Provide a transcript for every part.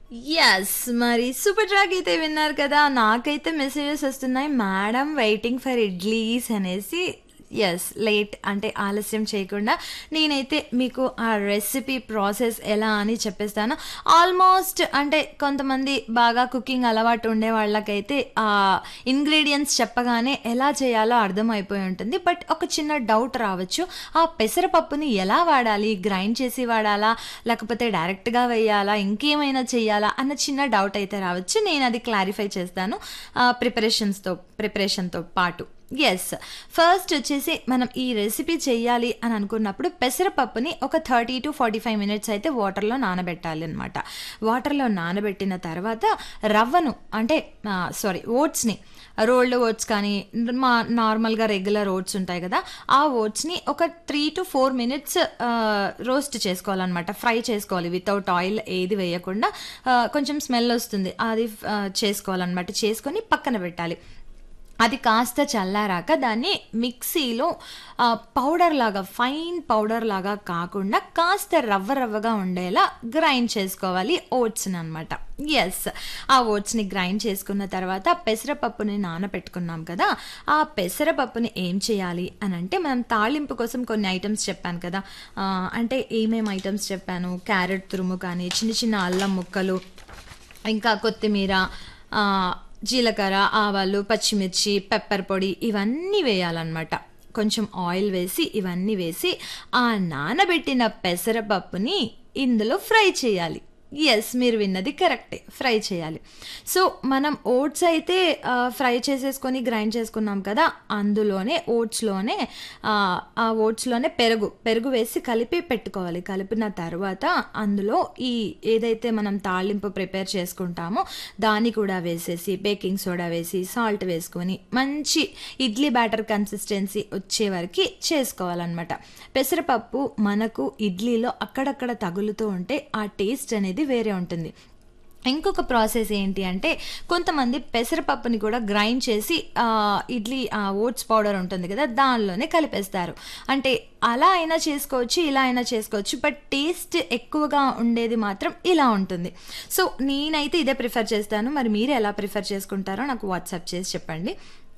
Yes. మరి super track అయితే విన్నారు కదా! నాకైతే మెసేజెస్ వస్తున్నాయి. మేడం వెయిటింగ్ ఫర్ ఇడ్లీస్ అనేసి. యెస్. లేట్ అంటే ఆలస్యం చేయకుండా నేనైతే మీకు ఆ రెసిపీ ప్రాసెస్ ఎలా అని చెప్పేస్తాను. ఆల్మోస్ట్ అంటే కొంతమంది బాగా కుకింగ్ అలవాటు ఉండే వాళ్ళకైతే ఆ ఇంగ్రీడియెంట్స్ చెప్పగానే ఎలా చేయాలో అర్థమైపోయి ఉంటుంది. బట్ ఒక చిన్న డౌట్ రావచ్చు. ఆ పెసరపప్పుని ఎలా వాడాలి? గ్రైండ్ చేసి వాడాలా? లేకపోతే డైరెక్ట్‌గా వేయాలా? ఇంకేమైనా చేయాలా? అన్న చిన్న డౌట్ అయితే రావచ్చు. నేనది క్లారిఫై చేస్తాను. ఆహ్, ప్రిపరేషన్స్‌తో ప్రిపరేషన్‌తో పాటు. యెస్. ఫస్ట్ వచ్చేసి మనం ఈ రెసిపీ చెయ్యాలి అని అనుకున్నప్పుడు పెసరపప్పుని ఒక 30-45 మినిట్స్ అయితే వాటర్‌లో నానబెట్టాలనమాట. వాటర్‌లో నానబెట్టిన తర్వాత రవ్వను అంటే ఆహ్, సారీ ఓట్స్‌ని రోల్డ్ ఓట్స్ కానీ మా నార్మల్‌గా రెగ్యులర్ ఓట్స్ ఉంటాయి కదా! ఆ ఓట్స్‌ని ఒక 3-4 మినిట్స్ ఆహ్, రోస్ట్ చేసుకోవాలనమాట. ఫ్రై చేసుకోవాలి. వితౌట్ ఆయిల్ ఏది వేయకుండా ఆహ్, కొంచెం స్మెల్ వస్తుంది. అది ఆహ్, చేసుకోవాలనమాట. చేసుకొని పక్కన పెట్టాలి. అది కాస్త చల్లారాక దాన్ని మిక్సీలో ఆహ్, పౌడర్ లాగా ఫైన్ పౌడర్ లాగా కాకుండా కాస్త రవ్వ రవ్వగా ఉండేలా గ్రైండ్ చేసుకోవాలి ఓట్స్‌ననమాట. యెస్. ఆ ఓట్స్‌ని గ్రైండ్ చేసుకున్న తర్వాత పెసరపప్పుని నానబెట్టుకున్నాం కదా! ఆ పెసరపప్పుని ఏం చేయాలి అనంటే మనం తాళింపు కోసం కొన్ని ఐటెమ్స్ చెప్పాను కదా! ఆహ్, అంటే ఏమేం ఐటెమ్స్ చెప్పాను? క్యారెట్ తురుము కానీ, చిన్న చిన్న అల్లం ముక్కలు, ఇంకా కొత్తిమీర, ఆహ్, జీలకర్ర, ఆవాలు, పచ్చిమిర్చి, పెప్పర్ పొడి ఇవన్నీ వేయాలనమాట. కొంచెం ఆయిల్ వేసి ఇవన్నీ వేసి ఆ నానబెట్టిన పెసరపప్పుని ఇందులో ఫ్రై చేయాలి. యెస్. మీరు విన్నది కరెక్టే. ఫ్రై చేయాలి. సో, మనం ఓట్స్ అయితే ఆహ్, ఫ్రై చేసేసుకొని గ్రైండ్ చేసుకున్నాం కదా! అందులోనే ఓట్స్‌లోనే ఆహ్, ఆ ఓట్స్‌లోనే పెరుగు, పెరుగు వేసి కలిపి పెట్టుకోవాలి. కలిపిన తర్వాత అందులో ఈ ఏదైతే మనం తాళింపు ప్రిపేర్ చేసుకుంటామో దాన్ని కూడా వేసేసి బేకింగ్ సోడా వేసి, సాల్ట్ వేసుకొని మంచి ఇడ్లీ బ్యాటర్ కన్సిస్టెన్సీ వచ్చే వరకి చేసుకోవాలనమాట. పెసరపప్పు మనకు ఇడ్లీలో అక్కడక్కడ తగులుతూ ఉంటే ఆ టేస్ట్ అనేది వేరే ఉంటుంది. ఇంకొక ప్రాసెస్ ఏంటి అంటే కొంతమంది పెసరపప్పుని కూడా గ్రైండ్ చేసి ఆహ్, ఇడ్లీ ఆహ్, ఓట్స్ పౌడర్ ఉంటుంది కదా! దానిలోనే కలిపేస్తారు. అంటే అలా అయినా చేసుకోవచ్చు. ఇలా అయినా చేసుకోవచ్చు. బట్ టేస్ట్ ఎక్కువగా ఉండేది మాత్రం ఇలా ఉంటుంది. సో, నేనైతే ఇదే ప్రిఫర్ చేస్తాను. మరి మీరు ఎలా ప్రిఫర్ చేసుకుంటారో నాకు వాట్సాప్ చేసి చెప్పండి.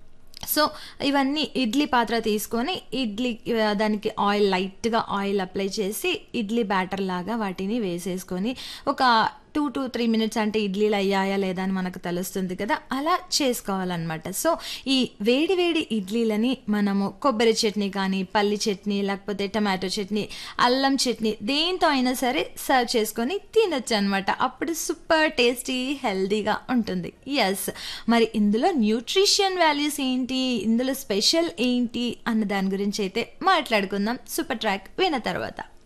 సో, ఇవన్నీ ఇడ్లీ పాత్ర తీసుకొని ఇడ్లీ ఆహ్, దానికి ఆయిల్ లైట్‌గా ఆయిల్ అప్లై చేసి ఇడ్లీ బ్యాటర్ లాగా వాటిని వేసేసుకొని ఒక 2-3 మినిట్స్ అంటే ఇడ్లీలు అయ్యాయా లేదా అని మనకు తెలుస్తుంది కదా! అలా చేసుకోవాలనమాట. సో, ఈ వేడి వేడి ఇడ్లీలని మనము కొబ్బరి చట్నీ కానీ, పల్లి చట్నీ లేకపోతే టమాటో చట్నీ, అల్లం చట్నీ దేనితో అయినా సరే సర్వ్ చేసుకొని తినొచ్చనమాట. అప్పుడు సూపర్ టేస్టీ హెల్తీగా ఉంటుంది. యెస్. మరి ఇందులో న్యూట్రిషన్ వాల్యూస్ ఏంటి? ఇందులో స్పెషల్ ఏంటి? అన్న దాని గురించి అయితే మాట్లాడుకుందాం సూపర్ ట్రాక్ విన్న తర్వాత.